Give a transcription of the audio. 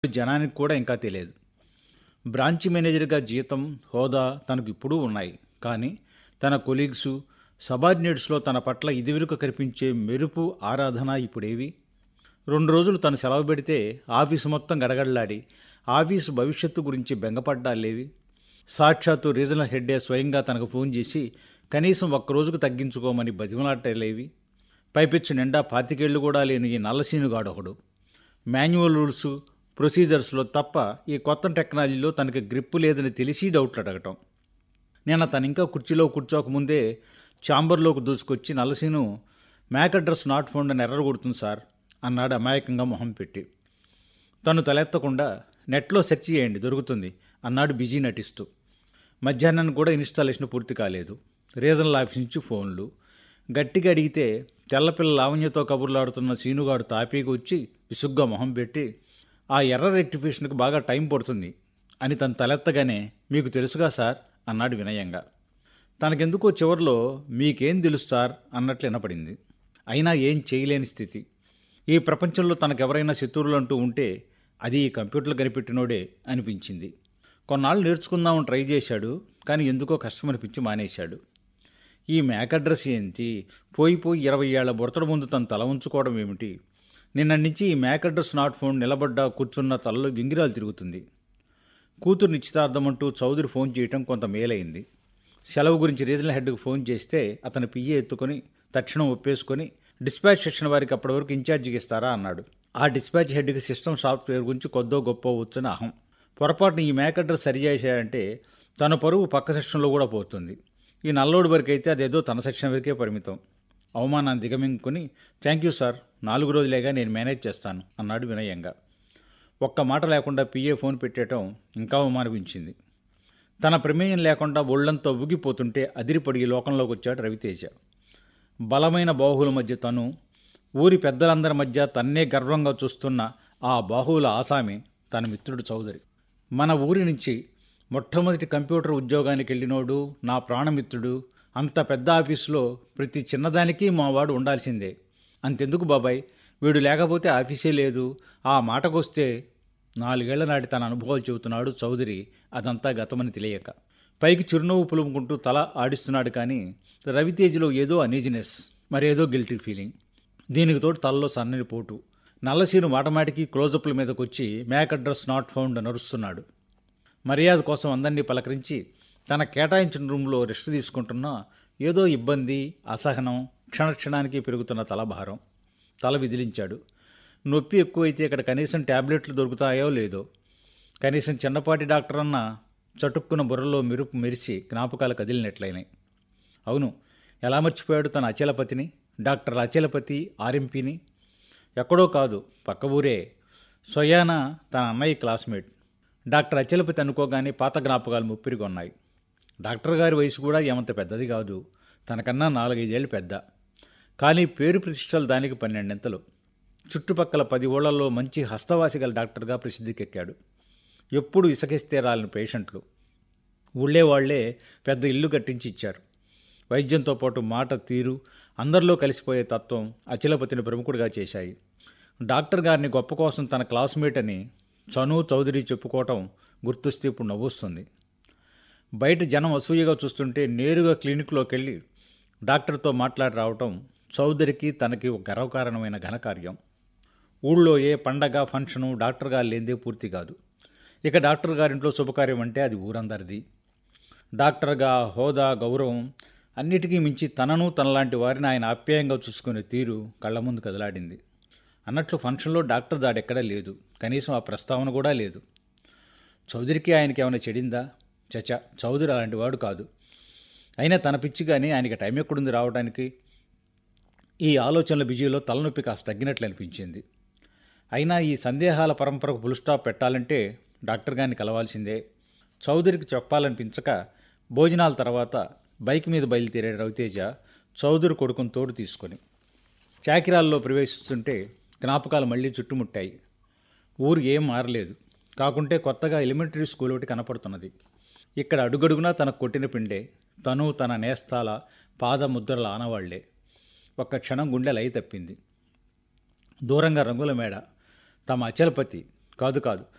జనానికి కూడా ఇంకా తెలియదు బ్రాంచ్ మేనేజర్గా జీతం హోదా తనకు ఇప్పుడూ ఉన్నాయి కానీ తన కొలీగ్సు సబార్డినేట్స్లో తన పట్ల ఇదివరకు కనిపించే మెరుపు ఆరాధన ఇప్పుడేవి రెండు రోజులు తను సెలవు పెడితే ఆఫీసు మొత్తం గడగడలాడి ఆఫీసు భవిష్యత్తు గురించి బెంగపడ్డాలేవి సాక్షాత్తు రీజనల్ హెడ్డే స్వయంగా తనకు ఫోన్ చేసి కనీసం ఒక్క రోజుకు తగ్గించుకోమని బతిమలాటలేవి పైపెచ్చు నిండా పాతికేళ్లు కూడా లేని ఈ నల్లసీనుగాడు ఒకడు మాన్యువల్ రూల్స్ ప్రొసీజర్స్లో తప్ప ఈ కొత్త టెక్నాలజీలో తనకి గ్రిప్పు లేదని తెలిసి డౌట్లు అడగటం నిన్న తను ఇంకా కుర్చీలో కూర్చోకముందే ఛాంబర్లోకి దూసుకొచ్చి Nallaseenu MAC address not found అని ఎర్రర్ కొడుతుంది సార్ అన్నాడు అమాయకంగా మొహం పెట్టి తను తలెత్తకుండా నెట్లో సెర్చ్ చేయండి దొరుకుతుంది అన్నాడు బిజీ నటిస్తూ మధ్యాహ్నం కూడా ఇన్స్టాలేషన్ పూర్తి కాలేదు రీజనల్ ఆఫీస్ నుంచి ఫోన్లు గట్టిగా అడిగితే తెల్లపిల్ల లావణ్యతో కబుర్లాడుతున్న సీనుగాడు తాపీకి వచ్చి విసుగ్గా మొహం పెట్టి ఆ ఎర్ర రెక్టిఫికేషన్కి బాగా టైం పడుతుంది అని తను తలెత్తగానే మీకు తెలుసుగా సార్ అన్నాడు వినయంగా తనకెందుకో చివర్లో మీకేం తెలుసు సార్ అన్నట్లు వినపడింది అయినా ఏం చేయలేని స్థితి ఈ ప్రపంచంలో తనకెవరైనా శత్రువులు అంటూ ఉంటే అది ఈ కంప్యూటర్లు కనిపెట్టినోడే అనిపించింది కొన్నాళ్ళు నేర్చుకుందామని ట్రై చేశాడు కానీ ఎందుకో కష్టం అనిపించి మానేశాడు ఈ మ్యాక్ అడ్రస్ ఏంటి పోయి పోయి ఇరవై ఏళ్ల బుడతల ముందు తను తల ఉంచుకోవడం ఏమిటి నిన్న నుంచి ఈ మ్యాక్ అడ్రస్ నాట్ ఫోన్ నిలబడ్డా కూర్చున్న తలలో గింగిరాలు తిరుగుతుంది కూతురు నిశ్చితార్థం అంటూ చౌదరి ఫోన్ చేయటం కొంత మేలైంది సెలవు గురించి రీజనల్ హెడ్కి ఫోన్ చేస్తే అతను పియ్య ఎత్తుకొని తక్షణం ఒప్పేసుకొని డిస్పాచ్ సెక్షన్ వారికి అప్పటి వరకు ఇన్ఛార్జికి ఇస్తారా అన్నాడు ఆ డిస్పాచ్ హెడ్కి సిస్టమ్ సాఫ్ట్వేర్ గురించి కొద్దో గొప్ప వచ్చని అహం పొరపాటున ఈ మ్యాక్ అడ్రస్ సరి చేశాయంటే తన పరువు పక్క సెక్షన్లో కూడా పోతుంది ఈ నల్లోడి వరకు అయితే అదేదో తన సెక్షన్ వరకే పరిమితం అవమానాన్ని దిగమింగుకొని థ్యాంక్ యూ సార్ నాలుగు రోజులేగా నేను మేనేజ్ చేస్తాను అన్నాడు వినయంగా ఒక్క మాట లేకుండా పిఏ ఫోన్ పెట్టేయటం ఇంకా అవమానిపించింది తన ప్రమేయం లేకుండా ఒళ్ళంతా ఊగిపోతుంటే అదిరిపడి ఈ లోకంలోకి వచ్చాడు రవితేజ బలమైన బాహువుల మధ్య తను ఊరి పెద్దలందరి మధ్య తన్నే గర్వంగా చూస్తున్న ఆ బాహువుల ఆసామి తన మిత్రుడు చౌదరి మన ఊరి నుంచి మొట్టమొదటి కంప్యూటర్ ఉద్యోగానికి వెళ్ళినోడు నా ప్రాణమిత్రుడు అంత పెద్ద ఆఫీసులో ప్రతి చిన్నదానికి మా వాడు ఉండాల్సిందే అంతెందుకు బాబాయ్ వీడు లేకపోతే ఆఫీసే లేదు ఆ మాటకొస్తే నాలుగేళ్ల నాటి తన అనుభవాలు చెబుతున్నాడు చౌదరి అదంతా గతమని తెలియక పైకి చిరునవ్వు పులుముకుంటూ తల ఆడిస్తున్నాడు కానీ రవితేజలో ఏదో అనీజినెస్ మరేదో గిల్టీ ఫీలింగ్ దీనికి తోడు తలలో సన్నని పోటు నల్లసీను మాటమాటికి క్లోజప్ల మీదకొచ్చి మ్యాక్ అడ్రస్ నాట్ ఫౌండ్ నరుస్తున్నాడు మర్యాద కోసం అందరినీ పలకరించి తన కేటాయించిన రూమ్లో రెస్ట్ తీసుకుంటున్నా ఏదో ఇబ్బంది అసహనం క్షణక్షణానికి పెరుగుతున్న తలభారం తల విదిలించాడు నొప్పి ఎక్కువైతే ఇక్కడ కనీసం ట్యాబ్లెట్లు దొరుకుతాయో లేదో కనీసం చిన్నపాటి డాక్టర్ అన్న చటుక్కున బుర్రలో మెరుపు మెరిసి జ్ఞాపకాలు కదిలినట్లయినాయి అవును ఎలా మర్చిపోయాడు తన అచలపతిని డాక్టర్ అచలపతి ఆర్ఎంపీని ఎక్కడో కాదు పక్క ఊరే స్వయాన తన అన్నయ్య క్లాస్మేట్ డాక్టర్ అచలపతి అనుకోగానే పాత జ్ఞాపకాలు ముప్పిరిగొన్నాయి డాక్టర్ గారి వయసు కూడా ఏమంత పెద్దది కాదు తనకన్నా నాలుగైదేళ్ళు పెద్ద కానీ పేరు ప్రతిష్టలు దానికి పన్నెండింతలు చుట్టుపక్కల పది ఊళ్ళల్లో మంచి హస్తవాసి గల డాక్టర్గా ప్రసిద్ధికెక్కాడు ఎప్పుడు ఇసకిస్తే రాలిన పేషెంట్లు ఊళ్ళే వాళ్లే పెద్ద ఇల్లు కట్టించి ఇచ్చారు వైద్యంతో పాటు మాట తీరు అందరిలో కలిసిపోయే తత్వం అచలపతిని ప్రముఖుడిగా చేశాయి డాక్టర్ గారిని గొప్ప కోసం తన క్లాస్మేట్ అని చను చౌదరి చెప్పుకోవటం గుర్తొస్తే ఇప్పుడు నవ్వొస్తుంది బయట జనం అసూయగా చూస్తుంటే నేరుగా క్లినిక్లోకి వెళ్ళి డాక్టర్తో మాట్లాడి రావటం చౌదరికి తనకి ఒక గర్వకారణమైన ఘనకార్యం ఊళ్ళో ఏ పండగ ఫంక్షను డాక్టర్ గారు లేనిదే పూర్తి కాదు ఇక డాక్టర్ గారింట్లో శుభకార్యం అంటే అది ఊరందరిది డాక్టర్గా హోదా గౌరవం అన్నిటికీ మించి తనను తనలాంటి వారిని ఆయన ఆప్యాయంగా చూసుకునే తీరు కళ్ళ ముందు కదలాడింది అన్నట్లు ఫంక్షన్లో డాక్టర్ జాడెక్కడా లేదు కనీసం ఆ ప్రస్తావన కూడా లేదు చౌదరికి ఆయనకి ఏమైనా చెడిందా చచా చౌదరి అలాంటి వాడు కాదు అయినా తన పిచ్చి కానీ ఆయనకి టైం ఎక్కడుంది రావడానికి ఈ ఆలోచనల బిజీలో తలనొప్పి కాస్త తగ్గినట్లు అనిపించింది అయినా ఈ సందేహాల పరంపరకు ఫుల్ స్టాప్ పెట్టాలంటే డాక్టర్ గారిని కలవాల్సిందే చౌదరికి చెప్పాలనిపించక భోజనాల తర్వాత బైక్ మీద బయలుదేరే రవితేజ చౌదరి కొడుకుని తోడు తీసుకొని చాకిరాల్లో ప్రవేశిస్తుంటే జ్ఞాపకాలు మళ్ళీ చుట్టుముట్టాయి ఊరు ఏం మారలేదు కాకుంటే కొత్తగా ఎలిమెంటరీ స్కూల్ ఒకటి కనపడుతున్నది ఇక్కడ అడుగడుగునా తనకు కొట్టిన పిండే తను తన నేస్తాల పాద ముద్రల ఆనవాళ్లే ఒక్క క్షణం గుండె లయ తప్పింది దూరంగా రంగుల మేడ తమ అచలపతి కాదు కాదు